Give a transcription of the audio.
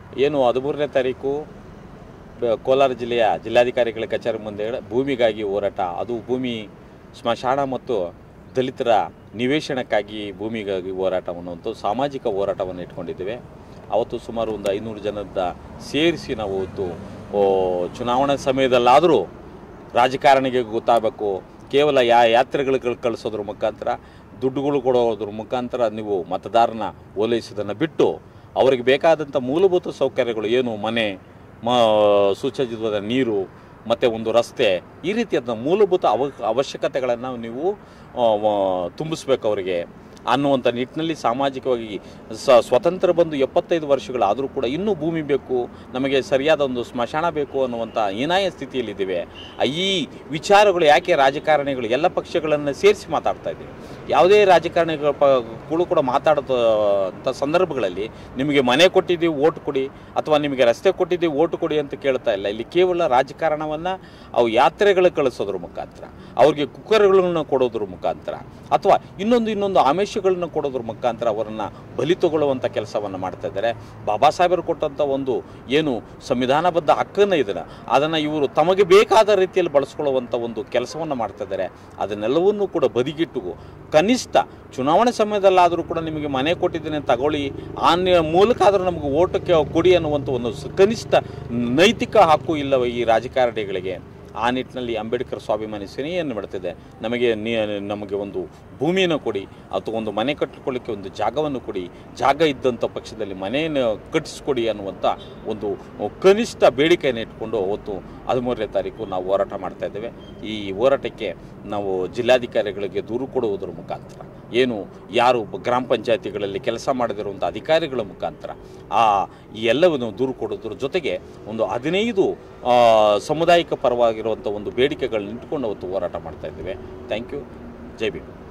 ಏನು ಹದಿಮೂರನೇ ತಾರೀಕು ಬ- ಕೋಲಾರ ಜಿಲ್ಲೆಯ ಜಿಲ್ಲಾಧಿಕಾರಿಗಳ ಕಚೇರಿ ಮುಂದೆ ಭೂಮಿಗಾಗಿ ಹೋರಾಟ ಅದು ಭೂಮಿ ಸ್ಮಶಾನ ಮತ್ತು ದಲಿತರ ನಿವೇಶನಕ್ಕಾಗಿ ಭೂಮಿಗಾಗಿ ಹೋರಾಟ ಅನ್ನುವಂಥ ಸಾಮಾಜಿಕ ಹೋರಾಟವನ್ನು ಇಟ್ಕೊಂಡಿದ್ದೇವೆ ಅವತ್ತು ಸುಮಾರು ಒಂದು ಐನೂರು ಜನದ ಸೇರಿಸಿ ನಾವು ಅವತ್ತು ಓ, ಚುನಾವಣಾ ಸಮಯದಲ್ಲಾದರೂ ರಾಜಕಾರಣಿಗೆ ಗೊತ್ತಾಗಬೇಕು ಕೇವಲ ಯಾ ಯಾತ್ರೆಗಳು ಕಳಿಸೋದ್ರ ಮುಖಾಂತರ ದುಡ್ಡುಗಳು ಕೊಡೋದ್ರ ಮುಖಾಂತರ ನೀವು ಮತದಾರನ ಓಲೈಸೋದನ್ನು ಬಿಟ್ಟು ಅವರಿಗೆ ಬೇಕಾದಂಥ ಮೂಲಭೂತ ಸೌಕರ್ಯಗಳು ಏನು ಮನೆ ಮ ಸುಸಜ್ಜಿತವಾದ ನೀರು ಮತ್ತು ಒಂದು ರಸ್ತೆ ಈ ರೀತಿಯಾದ ಮೂಲಭೂತ ಅವ ಅವಶ್ಯಕತೆಗಳನ್ನು ನೀವು ಆ, ವ- ತುಂಬಿಸ್ಬೇಕು ಅವರಿಗೆ ಅನ್ನುವಂಥ ನಿಟ್ಟಿನಲ್ಲಿ ಸಾಮಾಜಿಕವಾಗಿ ಸ ಸ್ವತಂತ್ರ ಬಂದು ಎಪ್ಪತ್ತೈದು ವರ್ಷಗಳಾದರೂ ಕೂಡ ಇನ್ನೂ ಭೂಮಿ ಬೇಕು ನಮಗೆ ಸರಿಯಾದ ಒಂದು ಸ್ಮಶಾನ ಬೇಕು ಅನ್ನುವಂಥ ಹೀನಾಯ ಸ್ಥಿತಿಯಲ್ಲಿದ್ದೇವೆ ಆ ಈ ವಿಚಾರಗಳು ಯಾಕೆ ರಾಜಕಾರಣಿಗಳು ಎಲ್ಲ ಪಕ್ಷಗಳನ್ನು ಸೇರಿಸಿ ಮಾತಾಡ್ತಾ ಇದ್ದೀವಿ ಯಾವುದೇ ರಾಜಕಾರಣಿಗಳ ಗಳು ಕೂಡ ಮಾತಾಡೋಂಥ ಸಂದರ್ಭಗಳಲ್ಲಿ ನಿಮಗೆ ಮನೆ ಕೊಟ್ಟಿದ್ದೀವಿ ಓಟ್ ಕೊಡಿ ಅಥವಾ ನಿಮಗೆ ರಸ್ತೆ ಕೊಟ್ಟಿದ್ದೀವಿ ಓಟ್ ಕೊಡಿ ಅಂತ ಕೇಳ್ತಾ ಇಲ್ಲ ಇಲ್ಲಿ ಕೇವಲ ರಾಜಕಾರಣವನ್ನು ಅವು ಯಾತ್ರೆಗಳು ಕಳಿಸೋದ್ರ ಮುಖಾಂತರ ಅವ್ರಿಗೆ ಕುಕ್ಕರ್ಗಳನ್ನು ಕೊಡೋದ್ರ ಮುಖಾಂತರ ಅಥವಾ ಇನ್ನೊಂದು ಇನ್ನೊಂದು ಆಮಿಷಗಳನ್ನ ಕೊಡೋದ್ರ ಮುಖಾಂತರ ಅವರನ್ನು ಬಲಿ ತಗೊಳ್ಳುವಂಥ ಕೆಲಸವನ್ನು ಮಾಡ್ತಾ ಇದ್ದಾರೆ ಬಾಬಾ ಸಾಹೇಬರು ಕೊಟ್ಟಂಥ ಒಂದು ಏನು ಸಂವಿಧಾನಬದ್ಧ ಹಕ್ಕನ್ನು ಇದನ್ನು ಅದನ್ನು ಇವರು ತಮಗೆ ಬೇಕಾದ ರೀತಿಯಲ್ಲಿ ಬಳಸ್ಕೊಳ್ಳುವಂಥ ಒಂದು ಕೆಲಸವನ್ನು ಮಾಡ್ತಾ ಇದ್ದಾರೆ ಅದನ್ನೆಲ್ಲವನ್ನೂ ಕೂಡ ಬದಿಗಿಟ್ಟು ಕನಿಷ್ಠ ಚುನಾವಣೆ ಸಮಯದಲ್ಲಾದರೂ ಕೂಡ ನಿಮಗೆ ಮನೆ ಕೊಟ್ಟಿದ್ದೇನೆ ತಗೊಳ್ಳಿ ಆ ನಿ- ಮೂಲಕ ಆದರೂ ನಮಗೆ ಓಟಕ್ಕೆ ಕೊಡಿ ಅನ್ನುವಂಥ ಒಂದು ಸ- ಕನಿಷ್ಠ ನೈತಿಕ ಹಕ್ಕು ಇಲ್ಲವ ಈ ರಾಜಕಾರಣಿಗಳಿಗೆ ಆ ನಿಟ್ಟಿನಲ್ಲಿ ಅಂಬೇಡ್ಕರ್ ಸ್ವಾಭಿಮಾನಿ ಸೇನೆಯನ್ನು ಮಾಡ್ತಿದೆ ನಮಗೆ ನೀ ನಮಗೆ ಒಂದು ಭೂಮಿಯನ್ನು ಕೊಡಿ ಅಥವಾ ಒಂದು ಮನೆ ಕಟ್ಟಿಕೊಳ್ಳಿಕ್ಕೆ ಒಂದು ಜಾಗವನ್ನು ಕೊಡಿ ಜಾಗ ಇದ್ದಂಥ ಪಕ್ಷದಲ್ಲಿ ಮನೆಯನ್ನು ಕಟ್ಟಿಸ್ಕೊಡಿ ಅನ್ನುವಂಥ ಒಂದು ಕನಿಷ್ಠ ಬೇಡಿಕೆಯನ್ನು ಇಟ್ಕೊಂಡು ಅವತ್ತು ಹದಿಮೂರನೇ ತಾರೀಕು ನಾವು ಹೋರಾಟ ಮಾಡ್ತಾ ಇದ್ದೇವೆ ಈ ಹೋರಾಟಕ್ಕೆ ನಾವು ಜಿಲ್ಲಾಧಿಕಾರಿಗಳಿಗೆ ದೂರು ಕೊಡುವುದರ ಮುಖಾಂತರ ಏನು ಯಾರು ಬ- ಗ್ರಾಮ ಪಂಚಾಯತಿಗಳಲ್ಲಿ ಕೆಲಸ ಮಾಡದಿರುವಂಥ ಅಧಿಕಾರಿಗಳ ಮುಖಾಂತರ ಆ ಈ ಎಲ್ಲವನ್ನು ದೂರು ಕೊಡೋದ್ರ ಜೊತೆಗೆ ಒಂದು ಹದಿನೈದು ಆ, ಸಾಮುದಾಯಿಕ ಪರವಾಗಿರುವಂಥ ಒಂದು ಬೇಡಿಕೆಗಳನ್ನ ಇಟ್ಕೊಂಡು ಅವತ್ತು ಹೋರಾಟ ಮಾಡ್ತಾ ಇದ್ದೇವೆ ಥ್ಯಾಂಕ್ ಯು ಜೈ ಭೀಮ್